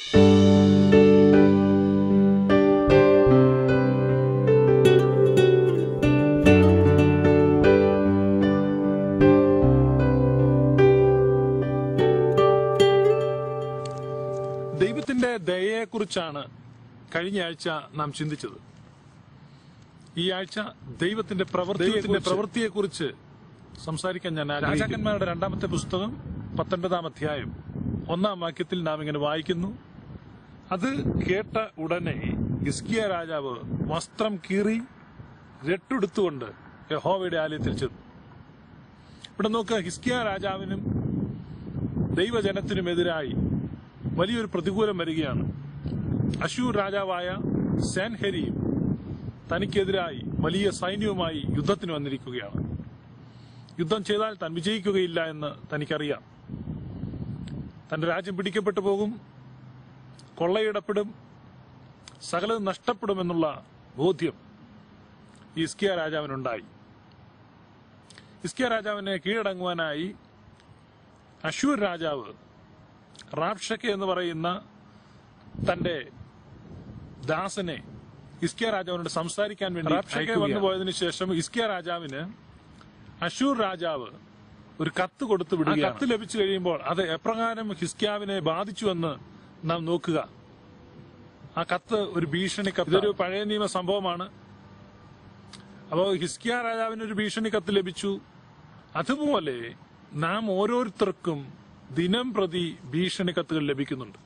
ദൈവത്തിന്റെ ദയയെക്കുറിച്ചാണ് കഴിഞ്ഞ ആഴ്ച നാം ചിന്തിച്ചത് ഈ ആഴ്ച ദൈവത്തിന്റെ പ്രവൃത്തിയെ പ്രവൃത്തിയെക്കുറിച്ച് സംസാരിക്കാൻ ഞാൻ രാജാക്കന്മാരുടെ രണ്ടാമത്തെ പുസ്തകം പത്തൊൻപതാം അധ്യായം ഒന്നാം വാക്യത്തിൽ നാം ഇങ്ങനെ വായിക്കുന്നു അത് കേട്ട ഉടനെ ഹിസ്കിയ രാജാവ് വസ്ത്രം കീറി രട്ടെടുത്തുകൊണ്ട് യഹോവയുടെ ആലയത്തിൽ ചെന്നു ഇവിടെ നോക്കുക ഹിസ്കിയ രാജാവിനും ദൈവജനത്തിനുമെതിരായി വലിയൊരു പ്രതികൂലം വരികയാണ് അശൂർ രാജാവായ സെൻഹെരിയും തനിക്കെതിരായി വലിയ സൈന്യവുമായി യുദ്ധത്തിന് വന്നിരിക്കുകയാണ് യുദ്ധം ചെയ്താൽ താൻ വിജയിക്കുകയില്ല എന്ന് തനിക്കറിയാം തന്റെ രാജ്യം പിടിക്കപ്പെട്ടു പോകും കൊള്ളയിടപ്പെടും സകലതും നഷ്ടപ്പെടുമെന്നുള്ള ബോധ്യം ഈ ഇസ്കിയ രാജാവിനുണ്ടായി ഇസ്കിയ രാജാവിനെ കീഴടങ്ങുവാനായി അശൂർ രാജാവ് റാപ്ഷക്കെ എന്ന് പറയുന്ന തന്റെ ദാസനെ ഇസ്കിയ രാജാവിനോട് സംസാരിക്കാൻ വേണ്ടി റാപ്ഷക്കെ വന്നു പോയതിനു ശേഷം ഇസ്കിയ രാജാവിന് അശൂർ രാജാവ് ഒരു കത്ത് കൊടുത്തു വിടുക കത്ത് ലഭിച്ചു കഴിയുമ്പോൾ അത് എപ്രകാരം ഹിസ്കിയാവിനെ ബാധിച്ചുവെന്ന് നാം നോക്കുക ആ കത്ത് ഒരു ഭീഷണി കത്ത് ഇതൊരു പഴയ നിയമ സംഭവമാണ് അപ്പോൾ ഹിസ്കിയ രാജാവിന് ഒരു ഭീഷണി കത്ത് ലഭിച്ചു അതുപോലെ നാം ഓരോരുത്തർക്കും ദിനം പ്രതി ഭീഷണി കത്തുകൾ ലഭിക്കുന്നുണ്ട്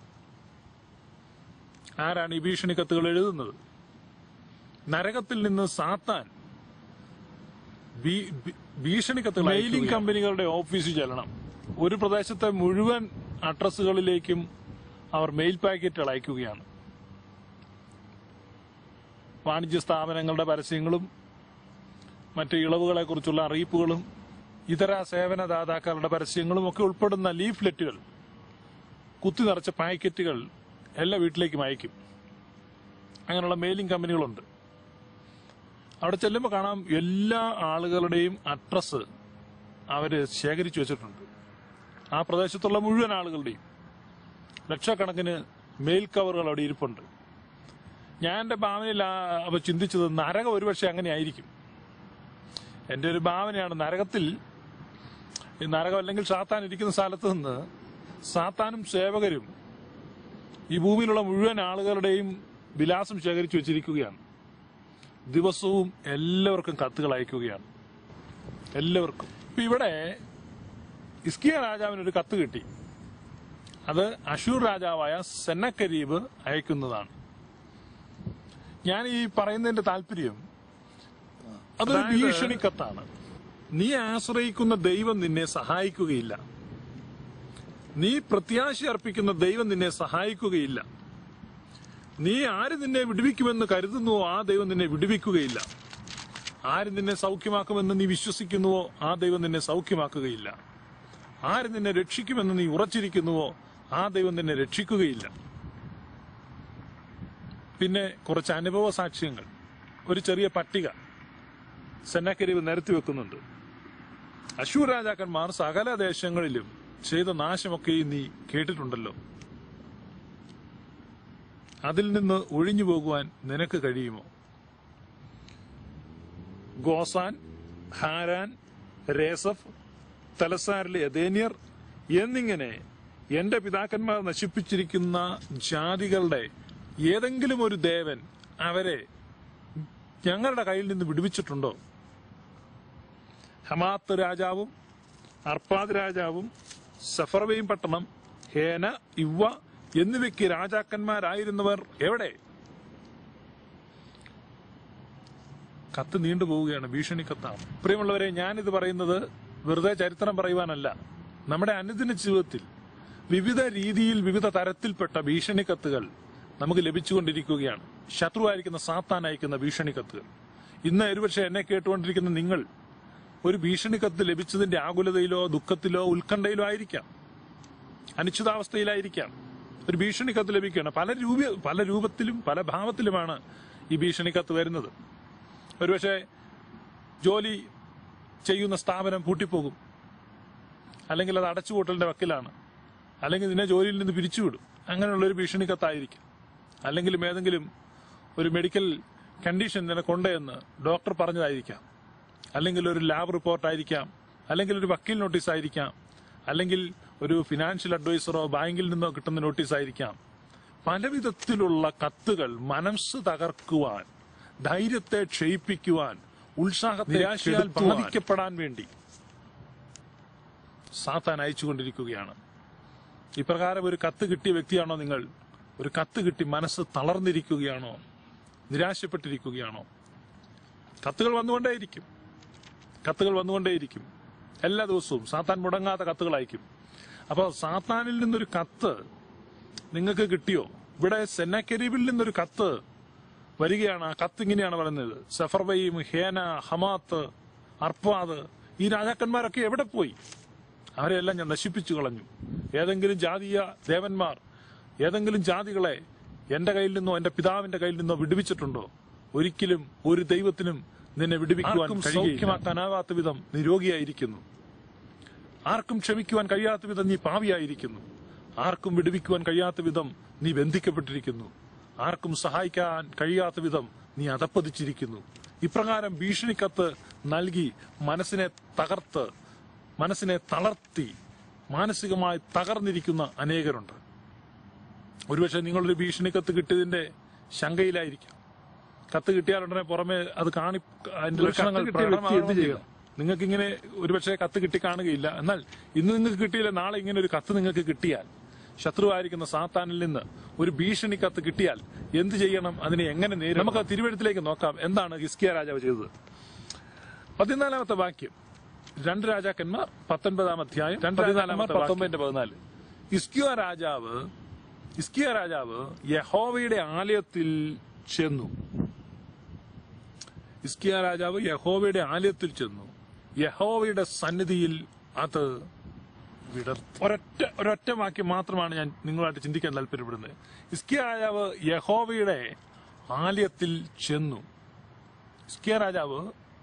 ആരാണ് ഈ ഭീഷണി കത്തുകൾ എഴുതുന്നത് നരകത്തിൽ നിന്ന് സാത്താൻ ഭീ- ഭീ- ഭീഷണി കത്തുകൾ മെയിലിംഗ് കമ്പനികളുടെ ഓഫീസിൽ ചെല്ലണം ഒരു പ്രദേശത്തെ മുഴുവൻ അഡ്രസ്സുകളിലേക്കും അവർ മെയിൽ പാക്കറ്റുകൾ അയക്കുകയാണ് വാണിജ്യ സ്ഥാപനങ്ങളുടെ പരസ്യങ്ങളും മറ്റ് ഇളവുകളെ കുറിച്ചുള്ള അറിയിപ്പുകളും ഇതര സേവനദാതാക്കളുടെ പരസ്യങ്ങളും ഒക്കെ ഉൾപ്പെടുന്ന ലീഫ്ലെറ്റുകൾ കുത്തി നിറച്ച പാക്കറ്റുകൾ എല്ലാ വീട്ടിലേക്കും അയക്കും അങ്ങനെയുള്ള മെയിലിംഗ് കമ്പനികളുണ്ട് അവിടെ ചെല്ലുമ്പോൾ കാണാം എല്ലാ ആളുകളുടെയും അഡ്രസ്സ് അവര് ശേഖരിച്ചു വെച്ചിട്ടുണ്ട് ആ പ്രദേശത്തുള്ള മുഴുവൻ ആളുകളുടെയും ലക്ഷക്കണക്കിന് മെയിൽ കവറുകൾ അവിടെ ഇരിപ്പുണ്ട് ഞാൻ എൻ്റെ ഭാവനയിൽ ആ- അപ്പൊ ചിന്തിച്ചത് നരകം ഒരുപക്ഷെ അങ്ങനെ ആയിരിക്കും എൻ്റെ ഒരു ഭാവനയാണ് നരകത്തിൽ ഈ നരകം അല്ലെങ്കിൽ സാത്താൻ ഇരിക്കുന്ന സ്ഥലത്ത് നിന്ന് സാത്താനും സേവകരും ഈ ഭൂമിയിലുള്ള മുഴുവൻ ആളുകളുടെയും വിലാസം ശേഖരിച്ചു വെച്ചിരിക്കുകയാണ് ദിവസവും എല്ലാവർക്കും കത്തുകൾ അയക്കുകയാണ് എല്ലാവർക്കും ഇപ്പൊ ഇവിടെ ഇസ്കിയ രാജാവിന് ഒരു കത്ത് കിട്ടി അത് അഷൂർ രാജാവായ സെന്നക്കരീബ് അയക്കുന്നതാണ് ഞാൻ ഈ പറയുന്നതിന്റെ താല്പര്യം അതൊരു ഭീഷണി കത്താണ് നീ ആശ്രയിക്കുന്ന ദൈവം നിന്നെ സഹായിക്കുകയില്ല നീ പ്രത്യാശ അർപ്പിക്കുന്ന ദൈവം നിന്നെ സഹായിക്കുകയില്ല നീ ആര് നിന്നെ വിടുവിക്കുമെന്ന് കരുതുന്നുവോ ആ ദൈവം നിന്നെ വിടുവിക്കുകയില്ല ആര് നിന്നെ സൗഖ്യമാക്കുമെന്ന് നീ വിശ്വസിക്കുന്നുവോ ആ ദൈവം നിന്നെ സൗഖ്യമാക്കുകയില്ല ആര് നിന്നെ രക്ഷിക്കുമെന്ന് നീ ഉറച്ചിരിക്കുന്നുവോ ആ ദൈവം നിന്നെ രക്ഷിക്കുകയില്ല പിന്നെ കുറച്ച് അനുഭവ സാക്ഷ്യങ്ങൾ ഒരു ചെറിയ പട്ടിക സെന്നക്കരിവ് നിരത്തി വെക്കുന്നുണ്ട് അശൂർ രാജാക്കന്മാർ സകല ദേശങ്ങളിലും ചെയ്ത നാശമൊക്കെയും നീ കേട്ടിട്ടുണ്ടല്ലോ അതിൽ നിന്ന് ഒഴിഞ്ഞു പോകുവാൻ നിനക്ക് കഴിയുമോ ഗോസാൻ ഹാരാൻ രേസഫ് തലസാരിലെ എതേനിയർ എന്നിങ്ങനെ എന്റെ പിതാക്കന്മാർ നശിപ്പിച്ചിരിക്കുന്ന ജാതികളുടെ ഏതെങ്കിലും ഒരു ദേവൻ അവരെ ഞങ്ങളുടെ കയ്യിൽ നിന്ന് വിടുവിച്ചിട്ടുണ്ടോ ഹമാത്ത് രാജാവും അർപ്പാദ് രാജാവും സഫർവയും പട്ടണം ഹേന ഇവ എന്നിവയ്ക്ക് രാജാക്കന്മാരായിരുന്നവർ എവിടെ കത്ത് നീണ്ടുപോവുകയാണ് ഭീഷണി കത്താണ് പ്രിയമുള്ളവരെ ഞാനിത് പറയുന്നത് വെറുതെ ചരിത്രം പറയുവാനല്ല നമ്മുടെ അനുദിന ജീവിതത്തിൽ വിവിധ രീതിയിൽ വിവിധ തരത്തിൽപ്പെട്ട ഭീഷണി കത്തുകൾ നമുക്ക് ലഭിച്ചുകൊണ്ടിരിക്കുകയാണ് ശത്രുവായിരിക്കുന്ന സാത്താൻ അയക്കുന്ന ഭീഷണി കത്തുകൾ ഇന്ന് ഒരുപക്ഷെ എന്നെ കേട്ടുകൊണ്ടിരിക്കുന്ന നിങ്ങൾ ഒരു ഭീഷണി കത്ത് ലഭിച്ചതിന്റെ ആകുലതയിലോ ദുഃഖത്തിലോ ഉത്കണ്ഠയിലോ ആയിരിക്കാം അനിശ്ചിതാവസ്ഥയിലായിരിക്കാം ഒരു ഭീഷണി കത്ത് ലഭിക്കുകയാണ് പല രൂപ പല രൂപത്തിലും പല ഭാവത്തിലുമാണ് ഈ ഭീഷണി കത്ത് വരുന്നത് ഒരുപക്ഷെ ജോലി ചെയ്യുന്ന സ്ഥാപനം പൂട്ടിപ്പോകും അല്ലെങ്കിൽ അത് അടച്ചുപൂട്ടലിന്റെ വക്കിലാണ് അല്ലെങ്കിൽ നിന്നെ ജോലിയിൽ നിന്ന് പിരിച്ചുവിടും അങ്ങനെയുള്ള ഒരു ഭീഷണി കത്തായിരിക്കാം അല്ലെങ്കിലും ഏതെങ്കിലും ഒരു മെഡിക്കൽ കണ്ടീഷൻ നിനക്കുണ്ട് എന്ന് ഡോക്ടർ പറഞ്ഞതായിരിക്കാം അല്ലെങ്കിൽ ഒരു ലാബ് റിപ്പോർട്ട് ആയിരിക്കാം അല്ലെങ്കിൽ ഒരു വക്കീൽ നോട്ടീസ് ആയിരിക്കാം അല്ലെങ്കിൽ ഒരു ഫിനാൻഷ്യൽ അഡ്വൈസറോ ബാങ്കിൽ നിന്നോ കിട്ടുന്ന നോട്ടീസ് ആയിരിക്കാം പലവിധത്തിലുള്ള കത്തുകൾ മനസ്സ് തകർക്കുവാൻ ധൈര്യത്തെ ക്ഷയിപ്പിക്കുവാൻ ഉത്സാഹത്തെ നിരാശയാൽ ബാധിക്കപ്പെടാൻ വേണ്ടി സാത്താൻ അയച്ചുകൊണ്ടിരിക്കുകയാണ് ഇപ്രകാരം ഒരു കത്ത് കിട്ടിയ വ്യക്തിയാണോ നിങ്ങൾ ഒരു കത്ത് കിട്ടി മനസ്സ് തളർന്നിരിക്കുകയാണോ നിരാശപ്പെട്ടിരിക്കുകയാണോ കത്തുകൾ വന്നുകൊണ്ടേയിരിക്കും കത്തുകൾ വന്നുകൊണ്ടേയിരിക്കും എല്ലാ ദിവസവും സാത്താൻ മുടങ്ങാത്ത കത്തുകൾ അയക്കും അപ്പോൾ സാത്താനിൽ നിന്നൊരു കത്ത് നിങ്ങൾക്ക് കിട്ടിയോ ഇവിടെ സെന്നക്കരീബിൽ നിന്നൊരു കത്ത് വരികയാണ് ആ കത്ത് ഇങ്ങനെയാണ് പറയുന്നത് സഫർബയും ഹേന ഹമാത്ത് അർപ്പാദ് ഈ രാജാക്കന്മാരൊക്കെ എവിടെ പോയി അവരെല്ലാം ഞാൻ നശിപ്പിച്ചു കളഞ്ഞു ഏതെങ്കിലും ജാതീയ ദേവന്മാർ ഏതെങ്കിലും ജാതികളെ എന്റെ കയ്യിൽ നിന്നോ എന്റെ പിതാവിന്റെ കയ്യിൽ നിന്നോ വിടുവിച്ചിട്ടുണ്ടോ ഒരിക്കലും ഒരു ദൈവത്തിനും നിന്നെ വിടുവിക്കുവാൻ സൗഖ്യമാക്കാനാവാത്ത വിധം നീ രോഗിയായിരിക്കുന്നു ആർക്കും ക്ഷമിക്കുവാൻ കഴിയാത്ത വിധം നീ പാവിയായിരിക്കുന്നു ആർക്കും വിടുവിക്കുവാൻ കഴിയാത്ത വിധം നീ ബന്ധിക്കപ്പെട്ടിരിക്കുന്നു ആർക്കും സഹായിക്കാൻ കഴിയാത്ത വിധം നീ അതപ്പതിച്ചിരിക്കുന്നു ഇപ്രകാരം ഭീഷണിക്കത്ത് നൽകി മനസ്സിനെ തകർത്ത് മനസ്സിനെ തളർത്തി മാനസികമായി തകർന്നിരിക്കുന്ന അനേകരുണ്ട് ഒരുപക്ഷെ നിങ്ങളൊരു ഭീഷണിക്കത്ത് കിട്ടിയതിന്റെ ശങ്കയിലായിരിക്കാം കത്ത് കിട്ടിയാലുടനെ പുറമെ അത് കാണി അതിന്റെ ഒരു ലക്ഷണങ്ങൾ കത്ത് കിട്ടിയ വ്യക്തി എന്ത് പ്രകടമാകണമെന്നില്ല. ചെയ്യണം? നിങ്ങൾക്ക് ഇങ്ങനെ ഒരുപക്ഷെ കത്ത് കിട്ടി കാണുകയില്ല എന്നാൽ ഇന്ന് നിങ്ങൾക്ക് കിട്ടിയില്ല നാളെ ഇങ്ങനെ ഒരു കത്ത് നിങ്ങൾക്ക് കിട്ടിയാൽ ശത്രുവായിരിക്കുന്ന സാത്താനിൽ നിന്ന് ഒരു ഭീഷണി കത്ത് കിട്ടിയാൽ എന്ത് ചെയ്യണം അതിനെ എങ്ങനെ നേരിടും നമുക്ക് ആ തിരുവഴുത്തിലേക്ക് നോക്കാം എന്താണ് ഹിസ്കിയ രാജാവ് ചെയ്തത് പതിനാലാമത്തെ വാക്യം രണ്ട് രാജാക്കന്മാർ പത്തൊൻപതാം അധ്യായം രണ്ട് പതിനാലാമത്തെ പത്തൊമ്പതിന്റെ പതിനാല് ഇസ്കിയ രാജാവ് ഇസ്കിയ രാജാവ് യഹോവയുടെ ആലയത്തിൽ ചെന്നു ഇസ്കിയ രാജാവ് യഹോവയുടെ ആലയത്തിൽ ചെന്നു യഹോവയുടെ സന്നിധിയിൽ അത് വിടർത്തി ഒരൊറ്റ ഒരൊറ്റ വാക്യം മാത്രമാണ് ഞാൻ നിങ്ങളുമായിട്ട് ചിന്തിക്കാൻ താല്പര്യപ്പെടുന്നത് ഇസ്കിയ രാജാവ് യഹോവയുടെ ആലയത്തിൽ ചെന്നു ഇസ്കിയ രാജാവ്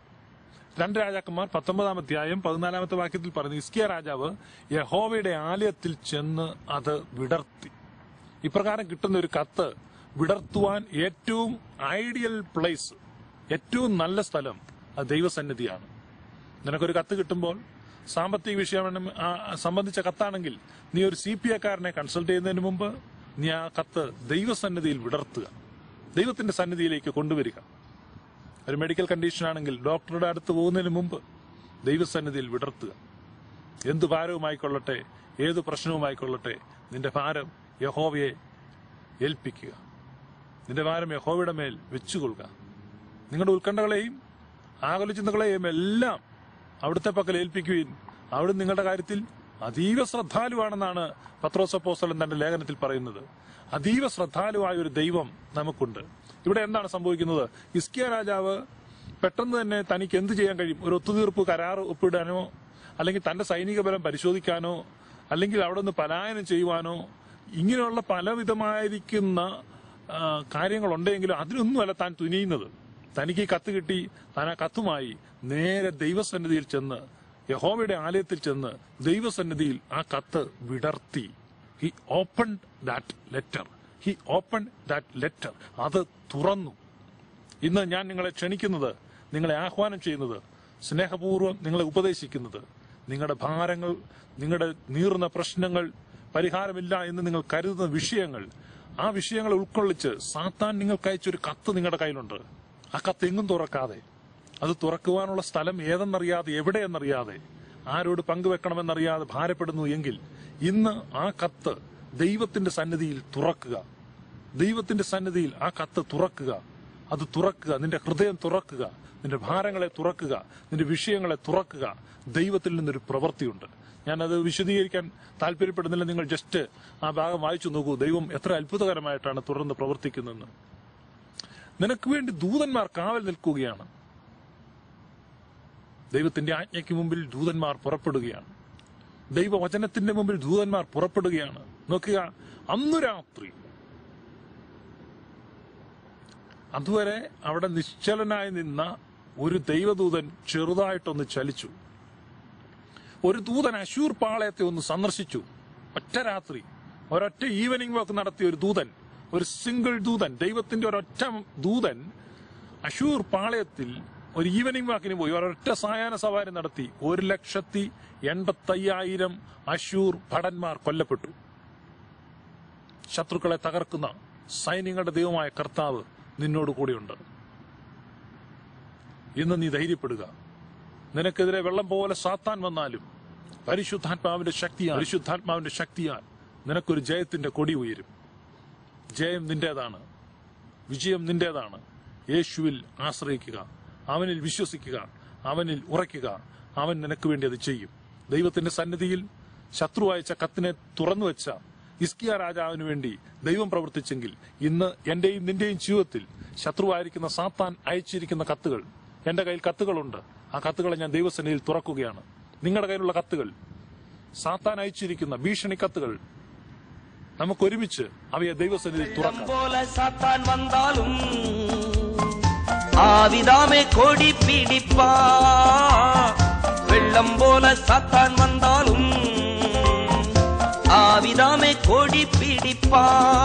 രണ്ട് രാജാക്കന്മാർ പത്തൊമ്പതാം അധ്യായം പതിനാലാമത്തെ വാക്യത്തിൽ പറഞ്ഞു ഇസ്കിയ രാജാവ് യഹോവയുടെ ആലയത്തിൽ ചെന്ന് അത് വിടർത്തി ഇപ്രകാരം കിട്ടുന്ന ഒരു കത്ത് വിടർത്തുവാൻ ഏറ്റവും ഐഡിയൽ പ്ലേസ് ഏറ്റവും നല്ല സ്ഥലം അത് ദൈവസന്നിധിയാണ് നിനക്കൊരു കത്ത് കിട്ടുമ്പോൾ സാമ്പത്തിക വിഷയം സംബന്ധിച്ച കത്താണെങ്കിൽ നീ ഒരു സി പി എക്കാരനെ കൺസൾട്ട് ചെയ്യുന്നതിന് മുമ്പ് നീ ആ കത്ത് ദൈവസന്നിധിയിൽ വിടർത്തുക ദൈവത്തിന്റെ സന്നിധിയിലേക്ക് കൊണ്ടുവരിക ഒരു മെഡിക്കൽ കണ്ടീഷൻ ആണെങ്കിൽ ഡോക്ടറുടെ അടുത്ത് പോകുന്നതിന് മുമ്പ് ദൈവസന്നിധിയിൽ വിടർത്തുക എന്ത് ഭാരവുമായിക്കൊള്ളട്ടെ ഏത് പ്രശ്നവുമായിക്കൊള്ളട്ടെ നിന്റെ ഭാരം യഹോവയെ ഏൽപ്പിക്കുക നിന്റെ ഭാരം യഹോവയുടെ മേൽ വെച്ചുകൊള്ളുക നിങ്ങളുടെ ഉത്കണ്ഠകളെയും ആകുല ചിന്തകളെയും എല്ലാം അവിടുത്തെ പക്കൽ ഏൽപ്പിക്കുകയും അവിടെ നിങ്ങളുടെ കാര്യത്തിൽ അതീവ ശ്രദ്ധാലുവാണെന്നാണ് പത്രോസപ്പോസ്തലൻ തന്റെ ലേഖനത്തിൽ പറയുന്നത് അതീവ ശ്രദ്ധാലുവായ ഒരു ദൈവം നമുക്കുണ്ട് ഇവിടെ എന്താണ് സംഭവിക്കുന്നത് ഇസ്കിയ രാജാവ് പെട്ടെന്ന് തന്നെ തനിക്ക് എന്ത് ചെയ്യാൻ കഴിയും ഒരു ഒത്തുതീർപ്പ് കരാർ ഒപ്പിടാനോ അല്ലെങ്കിൽ തന്റെ സൈനിക ബലം പരിശോധിക്കാനോ അല്ലെങ്കിൽ അവിടെ നിന്ന് പലായനം ചെയ്യുവാനോ ഇങ്ങനെയുള്ള പലവിധമായിരിക്കുന്ന ആ, കാര്യങ്ങളുണ്ടെങ്കിലും അതിനൊന്നുമല്ല താൻ തുനിയുന്നത് തനിക്ക് ഈ കത്ത് കിട്ടി താൻ ആ കത്തുമായി നേരെ ദൈവസന്നിധിയിൽ ചെന്ന് യഹോവയുടെ ആലയത്തിൽ ചെന്ന് ദൈവസന്നിധിയിൽ ആ കത്ത് വിടർത്തി he open that letter he open that letter അത് തുറന്നു ഇന്ന് ഞാൻ നിങ്ങളെ ക്ഷണിക്കുന്നത് നിങ്ങളെ ആഹ്വാനം ചെയ്യുന്നത് സ്നേഹപൂർവ്വം നിങ്ങളെ ഉപദേശിക്കുന്നത് നിങ്ങളുടെ ഭാരങ്ങൾ നിങ്ങളുടെ നീറുന്ന പ്രശ്നങ്ങൾ പരിഹാരമില്ല എന്ന് നിങ്ങൾ കരുതുന്ന വിഷയങ്ങൾ ആ വിഷയങ്ങളെ ഉൾക്കൊള്ളിച്ച് സാത്താൻ നിങ്ങൾക്ക് അയച്ചൊരു കത്ത് നിങ്ങളുടെ കയ്യിലുണ്ട് ആ കത്ത് എങ്ങും തുറക്കാതെ അത് തുറക്കുവാനുള്ള സ്ഥലം ഏതെന്നറിയാതെ എവിടെയെന്നറിയാതെ ആരോട് പങ്കുവെക്കണമെന്നറിയാതെ ഭാരപ്പെടുന്നു എങ്കിൽ ഇന്ന് ആ കത്ത് ദൈവത്തിന്റെ സന്നിധിയിൽ തുറക്കുക ദൈവത്തിന്റെ സന്നിധിയിൽ ആ കത്ത് തുറക്കുക അത് തുറക്കുക നിന്റെ ഹൃദയം തുറക്കുക നിന്റെ ഭാരങ്ങളെ തുറക്കുക നിന്റെ വിഷയങ്ങളെ തുറക്കുക ദൈവത്തിൽ നിന്നൊരു പ്രവൃത്തിയുണ്ട് ഞാനത് വിശദീകരിക്കാൻ താല്പര്യപ്പെടുന്നില്ല നിങ്ങൾ ജസ്റ്റ് ആ ഭാഗം വായിച്ചു നോക്കൂ ദൈവം എത്ര അത്ഭുതകരമായിട്ടാണ് തുടർന്ന് പ്രവർത്തിക്കുന്നതെന്ന് നിനക്ക് വേണ്ടി ദൂതന്മാർ കാവൽ നിൽക്കുകയാണ് ദൈവത്തിന്റെ ആജ്ഞയ്ക്ക് മുമ്പിൽ ദൂതന്മാർ പുറപ്പെടുകയാണ് ദൈവവചനത്തിന്റെ മുമ്പിൽ ദൂതന്മാർ പുറപ്പെടുകയാണ് നോക്കുക അന്നു രാത്രി അതുവരെ അവിടെ നിശ്ചലനായി നിന്ന ഒരു ദൈവദൂതൻ ചെറുതായിട്ടൊന്ന് ചലിച്ചു ഒരു ദൂതൻ അശൂർ പാളയത്തെ ഒന്ന് സന്ദർശിച്ചു ഒറ്റ രാത്രി ഒരൊറ്റ ഈവനിങ് വാക്ക് നടത്തിയ ഒരു ദൂതൻ ഒരു സിംഗിൾ ദൂതൻ ദൈവത്തിന്റെ ഒരൊറ്റ ദൂതൻ അഷൂർ പാളയത്തിൽ ഒരു ഈവനിങ് വാക്കിന് പോയി ഒരൊറ്റ സായാഹ്ന സവാരി നടത്തി ഒരു ലക്ഷത്തി എൺപത്തയ്യായിരം അഷൂർ ഭടന്മാർ കൊല്ലപ്പെട്ടു ശത്രുക്കളെ തകർക്കുന്ന സൈന്യങ്ങളുടെ ദൈവമായ കർത്താവ് നിന്നോട് കൂടെയുണ്ട് ഇന്ന് നീ ധൈര്യപ്പെടുക നിനക്കെതിരെ വെള്ളം പോലെ സാത്താൻ വന്നാലും പരിശുദ്ധാത്മാവിന്റെ ശക്തിയാൽ പരിശുദ്ധാത്മാവിന്റെ ശക്തിയാൽ നിനക്കൊരു ജയത്തിന്റെ കൊടി ഉയരും ജയം നിന്റേതാണ് വിജയം നിന്റേതാണ് യേശുവിൽ ആശ്രയിക്കുക അവനിൽ വിശ്വസിക്കുക അവനിൽ ഉറയ്ക്കുക അവൻ നിനക്ക് വേണ്ടി അത് ചെയ്യും ദൈവത്തിന്റെ സന്നിധിയിൽ ശത്രു അയച്ച കത്തിനെ തുറന്നു വെച്ച ഇസ്കിയ രാജാവിന് വേണ്ടി ദൈവം പ്രവർത്തിച്ചെങ്കിൽ ഇന്ന് എന്റെയും നിന്റെയും ജീവിതത്തിൽ ശത്രുവായിരിക്കുന്ന സാത്താൻ അയച്ചിരിക്കുന്ന കത്തുകൾ എന്റെ കയ്യിൽ കത്തുകളുണ്ട് ആ കത്തുകളെ ഞാൻ ദൈവസന്നിധിയിൽ തുറക്കുകയാണ് നിങ്ങളുടെ കയ്യിലുള്ള കത്തുകൾ സാത്താൻ അയച്ചിരിക്കുന്ന ഭീഷണി കത്തുകൾ നമുക്ക് ഒരുമിച്ച് അവയെ ദൈവസന്നിധിയിൽ വെള്ളം തുറക്കാം പോലെ സാത്താൻ വന്നാലും ആവിതാമെ കൊടി പിടിപ്പാ വെള്ളം പോലെ സാത്താൻ വന്നാലും ആവിതാമെ കൊടി പിടിപ്പാ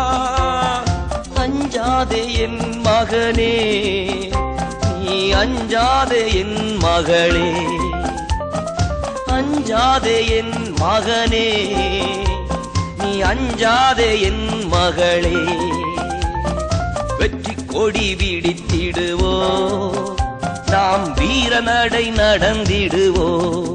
അഞ്ചാതെ എൻ മകനേ നീ അഞ്ചാതെ എൻ മകളേ അഞ്ചാതെ എൻ മകനേ നീ അഞ്ചാതെ എൻ മകളെ வெற்றிக்கொடி விடித்திடுவோ நாம் வீரநடை நடந்திடுவோ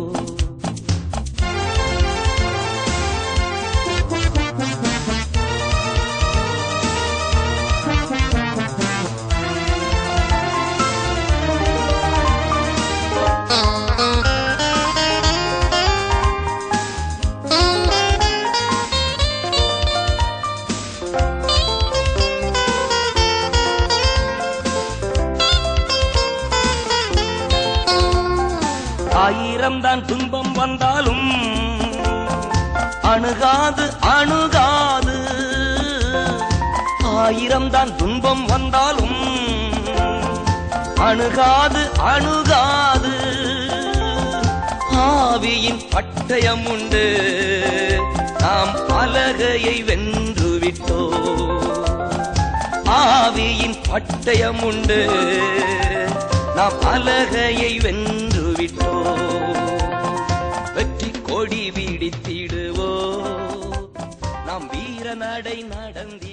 ஆயிரம் தான் துன்பம் வந்தாலும் அணுகாது அணுகாது ஆயிரம் தான் துன்பம் வந்தாலும் அணுகாது அணுகாது ஆவியின் பட்டயம் உண்டு நாம் அலகையை வென்று விட்டோம் ஆவியின் பட்டயம் உண்டு நாம் அலகையை வென்று விட்டோம் வெற்றி கொடி பிடித்திடுவோ நாம் வீர நடை நடந்தி